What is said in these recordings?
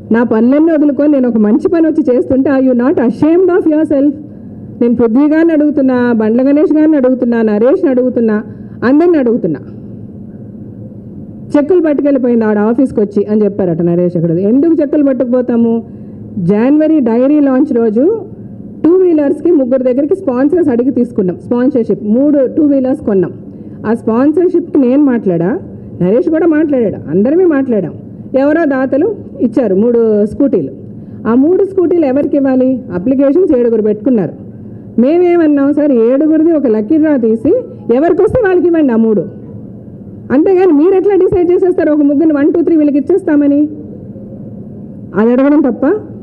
నా పనులన్నీ వదులుకొని నేను ఒక మంచి పని వచ్చి చేస్తుంటే I you not ashamed of yourself నేను పృథ్వీ గారిని అడుగుతున్నా బండ్ల గణేష్ గారిని అడుగుతున్నా నరేష్ని అడుగుతున్నా అందరిని అడుగుతున్నా చెక్కులు పట్టుకెళ్ళిపోయింది ఆడ ఆఫీస్కి వచ్చి అని చెప్పారట నరేష్ అక్కడ ఎందుకు చెక్కులు పట్టుకుపోతాము జనవరి డైరీ లాంచ్ రోజు టూ వీలర్స్కి ముగ్గురు దగ్గరికి స్పాన్సర్స్ అడిగి తీసుకున్నాం స్పాన్సర్షిప్ మూడు టూ వీలర్స్ కొన్నాం ఆ స్పాన్సర్షిప్కి నేను మాట్లాడా నరేష్ కూడా మాట్లాడాడు అందరమే మాట్లాడాం ఎవరో దాతలు ఇచ్చారు మూడు స్కూటీలు ఆ మూడు స్కూటీలు ఎవరికి ఇవ్వాలి అప్లికేషన్స్ ఏడుగురు పెట్టుకున్నారు మేమేమన్నాం సార్ ఏడుగురిది ఒక లక్కీ డ్రా తీసి ఎవరికి వస్తే వాళ్ళకి ఇవ్వండి ఆ మూడు అంతేగాని మీరు ఎట్లా డిసైడ్ చేసేస్తారు ఒక ముగ్గురు వన్ టూ త్రీ వీళ్ళకి ఇచ్చేస్తామని అది అడగడం తప్ప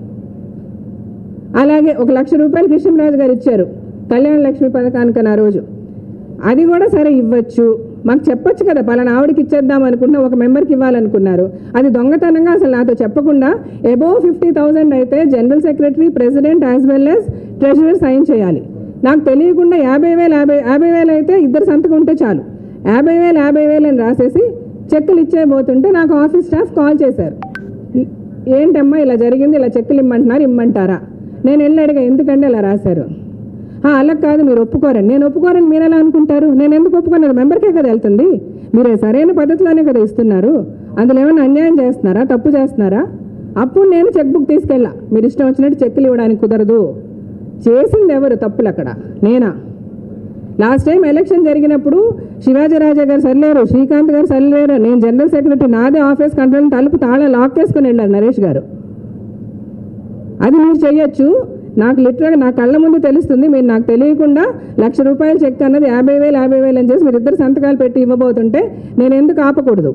అలాగే ఒక లక్ష రూపాయలు కృష్ణరాజు గారు ఇచ్చారు కళ్యాణ లక్ష్మి పథకానికి ఆ రోజు అది కూడా సరే ఇవ్వచ్చు మాకు చెప్పొచ్చు కదా పలానా ఆవిడకి ఇచ్చేద్దాం అనుకున్న ఒక మెంబర్కి ఇవ్వాలనుకున్నారు అది దొంగతనంగా అసలు నాతో చెప్పకుండా ఎబోవ్ ఫిఫ్టీ థౌజండ్ అయితే general secretary president as well as treasurer sign చేయాలి నాకు తెలియకుండా యాభై వేలు యాభై యాభై వేలు అయితే ఇద్దరు సంతకం ఉంటే చాలు యాభై వేలు యాభై వేలు అని రాసేసి చెక్కులు ఇచ్చేయబోతుంటే నాకు ఆఫీస్ స్టాఫ్ కాల్ చేశారు ఏంటమ్మా ఇలా జరిగింది ఇలా చెక్కులు ఇమ్మంటున్నారు ఇమ్మంటారా నేను వెళ్ళి అడిగా ఎందుకంటే ఇలా రాశారు "ఆ, అలా కాదు మీరు ఒప్పుకోరండి నేను ఒప్పుకోరని మీరు ఎలా అనుకుంటారు నేను ఎందుకు ఒప్పుకున్నది మెంబర్కే కదా వెళ్తుంది మీరు సరైన పద్ధతిలోనే కదా ఇస్తున్నారు అందులో ఏమైనా అన్యాయం చేస్తున్నారా తప్పు చేస్తున్నారా అప్పుడు నేను చెక్ బుక్ తీసుకెళ్ళా మీరు ఇష్టం వచ్చినట్టు చెక్కులు ఇవ్వడానికి కుదరదు చేసింది ఎవరు తప్పులు అక్కడ నేనా లాస్ట్ టైం ఎలక్షన్ జరిగినప్పుడు శివాజీరాజా గారు సరిలేరు శ్రీకాంత్ గారు సరిలేరు నేను జనరల్ సెక్రటరీ నాదే ఆఫీస్ కంట్రోల్ తలుపు తాళం లాక్ చేసుకుని వెళ్ళారు నరేష్ గారు అది మీరు చెయ్యొచ్చు నాకు లిటరల్గా నా కళ్ళ ముందు తెలుస్తుంది మీరు నాకు తెలియకుండా లక్ష రూపాయలు చెక్ అన్నది యాభై వేలు యాభై వేలు అని చేసి మీరు ఇద్దరు సంతకాలు పెట్టి ఇవ్వబోతుంటే నేను ఎందుకు ఆపకూడదు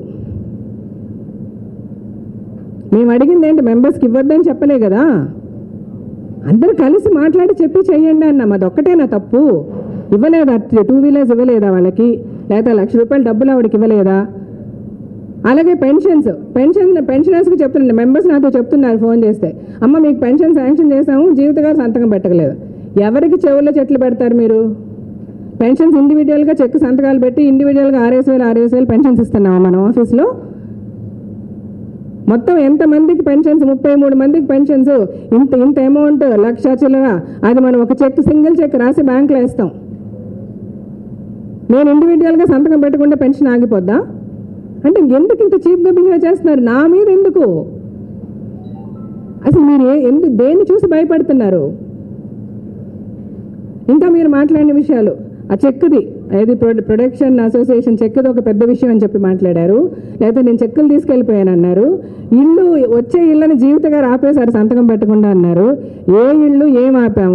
మేము అడిగింది ఏంటి మెంబర్స్కి ఇవ్వద్దని చెప్పలే కదా అందరూ కలిసి మాట్లాడి చెప్పి చెయ్యండి అన్న అదొక్కటే నా తప్పు ఇవ్వలేదా టూ వీలర్స్ ఇవ్వలేదా వాళ్ళకి లేదా లక్ష రూపాయలు డబ్బులు ఆవిడకి ఇవ్వలేదా అలాగే పెన్షన్స్ పెన్షన్ పెన్షనర్స్కి చెప్తున్నాను మెంబర్స్ నాతో చెప్తున్నారు ఫోన్ చేస్తే అమ్మ మీకు పెన్షన్ శాంక్షన్ చేసాము జీవిత గారు సంతకం పెట్టలేదు ఎవరికి చెవుల్లో చెట్లు పెడతారు మీరు పెన్షన్స్ ఇండివిజువల్గా చెక్ సంతకాలు పెట్టి ఇండివిజువల్గా ఆరేసి వేలు ఆరేసి వేలు పెన్షన్స్ ఇస్తున్నామా మనం ఆఫీస్లో మొత్తం ఎంతమందికి పెన్షన్స్ ముప్పై మూడు మందికి పెన్షన్స్ ఇంత ఇంత అమౌంట్ లక్ష చిల్లర అది మనం ఒక చెక్ సింగిల్ చెక్ రాసి బ్యాంకులో వేస్తాం నేను ఇండివిజువల్గా సంతకం పెట్టుకుంటే పెన్షన్ ఆగిపోద్దా అంటే ఎందుకు ఇంత చీప్గా బిహేవ్ చేస్తున్నారు నా మీద ఎందుకు అసలు మీరు ఏ- ఎందుకు దేన్ని చూసి భయపడుతున్నారు ఇంకా మీరు మాట్లాడిన విషయాలు ఆ చెక్కుది ఏది ప్రొ- ప్రొడక్షన్ అసోసియేషన్ చెక్కుది ఒక పెద్ద విషయం అని చెప్పి మాట్లాడారు లేకపోతే నేను చెక్కులు తీసుకెళ్ళిపోయాను అన్నారు ఇల్లు వచ్చే ఇళ్ళని జీవిత గారు ఆపేశారు సంతకం పెట్టకుండా అన్నారు ఏ ఇల్లు ఏం ఆపాము